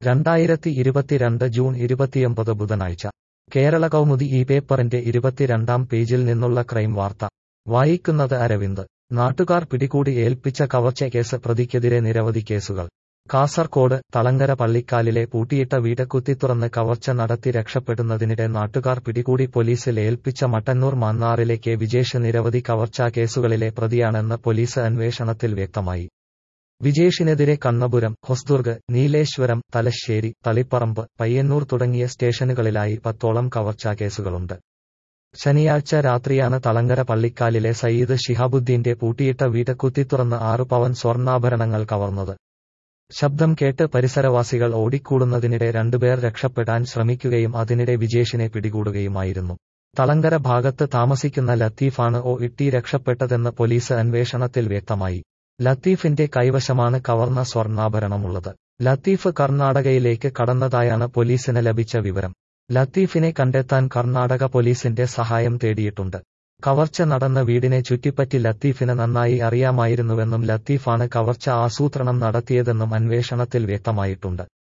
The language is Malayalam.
രണ്ടായിരത്തി ഇരുപത്തിരണ്ട് ജൂൺ ഇരുപത്തിയൊമ്പത് ബുധനാഴ്ച കേരള കൗമുദി ഈ പേപ്പറിന്റെ ഇരുപത്തിരണ്ടാം പേജിൽ നിന്നുള്ള ക്രൈം വാർത്ത വായിക്കുന്നത് അരവിന്ദ് നാട്ടുകാർ പിടികൂടി ഏൽപ്പിച്ച കവർച്ച കേസ് പ്രതിക്കെതിരെ നിരവധി കേസുകൾ കാസർകോട് തളങ്കര പള്ളിക്കാലിലെ പൂട്ടിയിട്ട വീട് കുത്തിത്തുറന്ന് കവർച്ച നടത്തി രക്ഷപ്പെടുന്നതിനിടെ നാട്ടുകാർ പിടികൂടി പോലീസിൽ ഏൽപ്പിച്ച മട്ടന്നൂർ മാന്നാറിലെ കെ വിജേഷ് നിരവധി കവർച്ചാ കേസുകളിലെ പ്രതിയാണെന്ന് പോലീസ് അന്വേഷണത്തിൽ വ്യക്തമായി വിജേഷിനെതിരെ കണ്ണപുരം ഹൊസ്ദുർഗ് നീലേശ്വരം തലശ്ശേരി തളിപ്പറമ്പ് പയ്യന്നൂർ തുടങ്ങിയ സ്റ്റേഷനുകളിലായി പത്തോളം കവർച്ചാ കേസുകളുണ്ട് ശനിയാഴ്ച രാത്രിയാണ് തളങ്കര പള്ളിക്കാലിലെ സയ്യിദ് ഷിഹാബുദ്ദീന്റെ പൂട്ടിയിട്ട വീട് കുത്തിത്തുറന്ന് ആറു പവൻ സ്വർണ്ണാഭരണങ്ങൾ കവർന്നത് ശബ്ദം കേട്ട് പരിസരവാസികൾ ഓടിക്കൂടുന്നതിനിടെ രണ്ടുപേർ രക്ഷപ്പെടാൻ ശ്രമിക്കുകയും അതിനിടെ വിജേഷിനെ പിടികൂടുകയുമായിരുന്നു തളങ്കര ഭാഗത്ത് താമസിക്കുന്ന ലത്തീഫാണ് ഒ ഇട്ടി രക്ഷപ്പെട്ടതെന്ന് പോലീസ് അന്വേഷണത്തിൽ വ്യക്തമായി ലത്തീഫിന്റെ കൈവശമാണ് കവർന്ന സ്വർണ്ണാഭരണമുള്ളത് ലത്തീഫ് കർണാടകയിലേക്ക് കടന്നതായാണ് പോലീസിന് ലഭിച്ച വിവരം ലത്തീഫിനെ കണ്ടെത്താൻ കർണാടക പോലീസിന്റെ സഹായം തേടിയിട്ടുണ്ട് കവർച്ച നടന്ന വീടിനെ ചുറ്റിപ്പറ്റി ലത്തീഫിന് നന്നായി അറിയാമായിരുന്നുവെന്നും ലത്തീഫാണ് കവർച്ച ആസൂത്രണം നടത്തിയതെന്നും അന്വേഷണത്തിൽ വ്യക്തമായിട്ടുണ്ട്